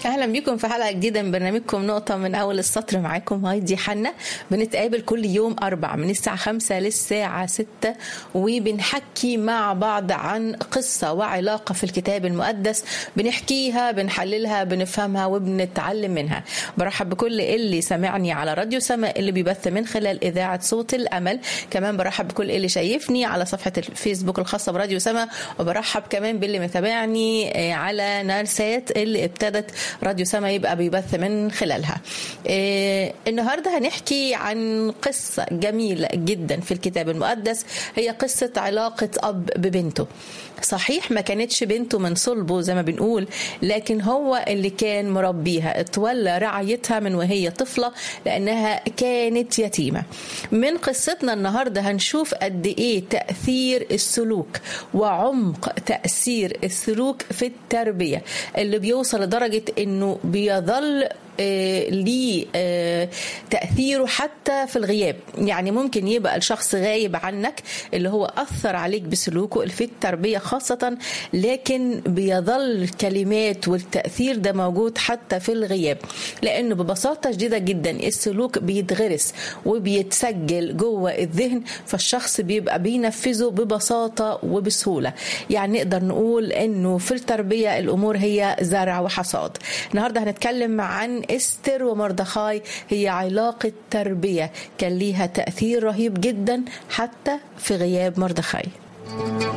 اهلا بيكم في حلقه جديده من برنامجكم نقطه من اول السطر معاكم هايدي حنا بنتقابل كل يوم اربع من الساعه خمسة للساعه ستة وبنحكي مع بعض عن قصه وعلاقه في الكتاب المقدس بنحكيها بنحللها بنفهمها وبنتعلم منها برحب بكل اللي سمعني على راديو سماء اللي بيبث من خلال اذاعه صوت الامل كمان برحب بكل اللي شايفني على صفحه الفيسبوك الخاصه براديو سماء وبرحب كمان باللي متابعني على نارسات اللي ابتدت راديو سما يبقى بيبث من خلالها إيه النهاردة هنحكي عن قصة جميلة جدا في الكتاب المقدس هي قصة علاقة أب ببنته صحيح ما كانتش بنته من صلبه زي ما بنقول لكن هو اللي كان مربيها اتولى رعايتها من وهي طفلة لأنها كانت يتيمة من قصتنا النهاردة هنشوف قد إيه تأثير السلوك وعمق تأثير السلوك في التربية اللي بيوصل لدرجة إنه بيظل ليه تأثيره حتى في الغياب يعني ممكن يبقى الشخص غايب عنك اللي هو أثر عليك بسلوكه في التربية خاصة لكن بيظل الكلمات والتأثير ده موجود حتى في الغياب لأنه ببساطة شديدة جدا السلوك بيتغرس وبيتسجل جوه الذهن فالشخص بيبقى بينفذه ببساطة وبسهولة يعني نقدر نقول أنه في التربية الأمور هي زرع وحصاد النهاردة هنتكلم عن استر ومردخاي هي علاقة تربية كان ليها تأثير رهيب جدا حتى في غياب مردخاي